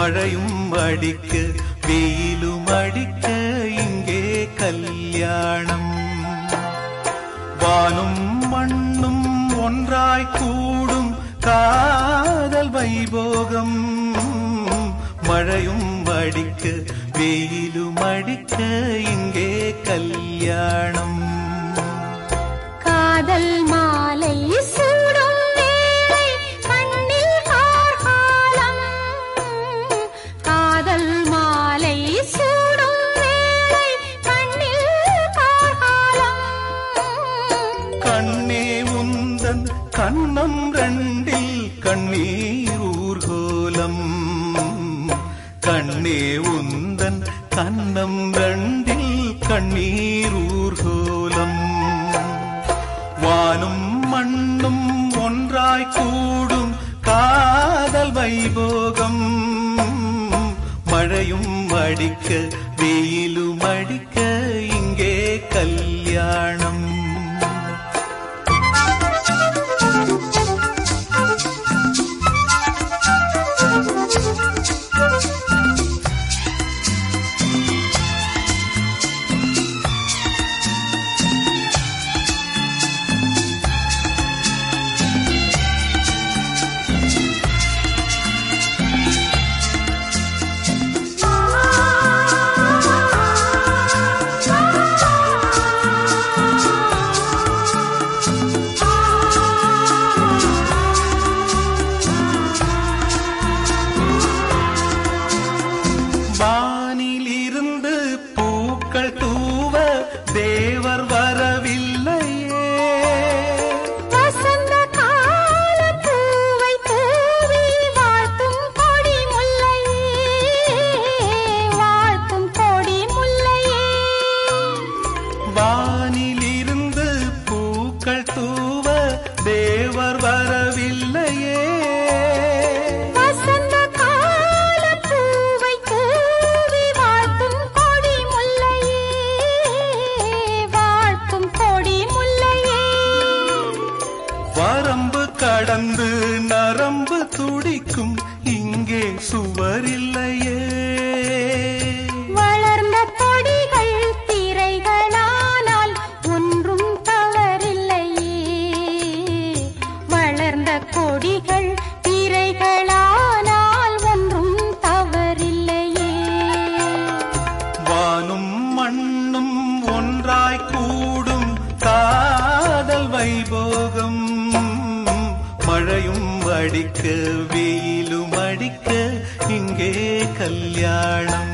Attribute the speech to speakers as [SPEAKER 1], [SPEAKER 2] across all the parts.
[SPEAKER 1] மழையும் அடிக்க வெயிலும் அடிக்க இங்கே கல்யாணம் வானும் மண்ணும் ஒன்றாய் கூடும் காதல் வைபோகம் மழையும் அடிக்க வெயிலும் அடிக்க இங்கே கல்யாணம்
[SPEAKER 2] காதல் மாலை சூடும் வேளை கண்ணில் கார்காலம் காதல் மாலை சூடும் வேளை கண்ணில் கார்காலம்
[SPEAKER 1] கண்ணே உந்தன் கண்ணம் ரெண்டில் கண்ணீர் ஊர்கோலம் கண்ணே உந்தன் கண்ணம் ரெண்டில் கண்ணீர் ஊர்கோலம் வானும் மண்ணும் ஒன்றாய் கூடும் காதல் வைபோகம் மழையும் அடிக்க வெயிலும் அடிக்க இங்கே கல்யாணம் வானிலிருந்து பூக்கள் தூவ தேவர் வரவில்லையே
[SPEAKER 2] வசந்த கால பூவை தூவி வாழ்த்தும் கொடி முல்லையே வாழ்த்தும் கொடி முல்லையே
[SPEAKER 1] வானிலிருந்து பூக்கள் தூவ தேவர் வரவில்லையே
[SPEAKER 2] வசந்த கால பூவை தூவி வாழ்த்தும் கொடி முல்லையே வாழ்த்தும் கொடி முல்லையே
[SPEAKER 1] வரம்பு கடந்து நரம்பு துடிக்கும் இங்கே சுவரில்லையே
[SPEAKER 2] வளர்ந்த கொடிகள் திரைகளானால் ஒன்றும் தவறில்லையே வளர்ந்த கொடிகள் திரைகளானால் ஒன்றும் தவறில்லையே
[SPEAKER 1] வானும் மண்ணும் ஒன்றாய் கூடும் காதல் வைபோகம் மழையும் அடிக்க வெயிலும் அடிக்க இங்கே கல்யாணம்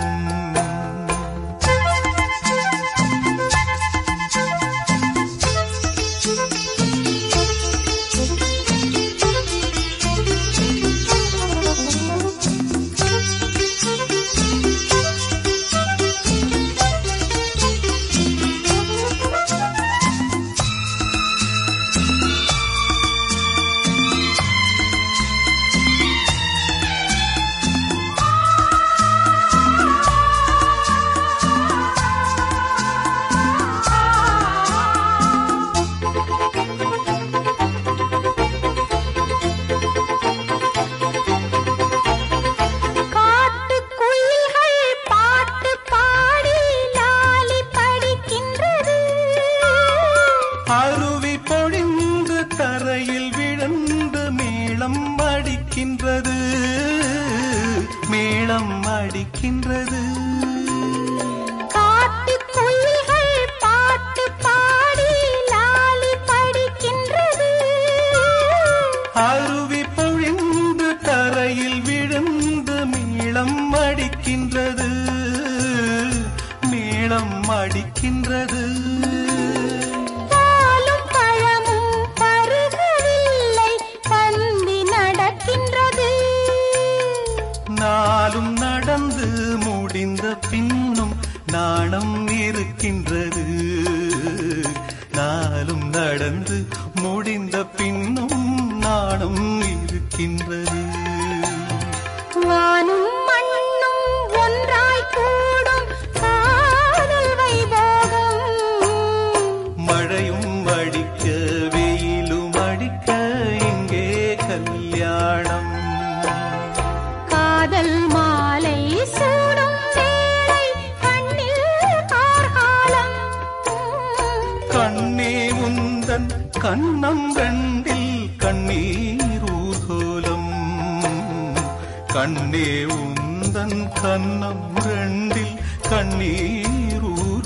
[SPEAKER 2] காட்டுக்குயில்கள் பாட்டு பாடி லாலி படிக்கின்றது
[SPEAKER 1] அருவி பொழிந்து தரையில் விழுந்து மேளம் அடிக்கின்றது மேளம் அடிக்கின்றது
[SPEAKER 2] காட்டுக்குயில்கள் பாட்டு பாடி லாலி படிக்கின்றது
[SPEAKER 1] அருவி பொழிந்து தரையில் விழுந்து மேளம் அடிக்கின்றது மேளம் அடிக்கின்றது
[SPEAKER 2] பாலும் பழமும் பருகவில்லை பந்தி நடக்கின்றது
[SPEAKER 1] நாளும் நடந்து முடிந்த பின்னும் நாணம் இருக்கின்றது நாளும் நடந்து முடிந்த பின்னும் நாணம் இருக்கின்றது
[SPEAKER 2] வானும் மண்ணும் ஒன்றாய் கூடும் காதல் வைபோகம்
[SPEAKER 1] மழையும் அடிக்க வெயிலும் அடிக்க இங்கே கல்யாணம்
[SPEAKER 2] காதல் மா
[SPEAKER 1] கண்ணம் ரெண்டில் கண்ணீர் ஊர்கோலம் கண்ணே உந்தன் கண்ணம் ரெண்டில் கண்ணீர் ஊர்கோலம்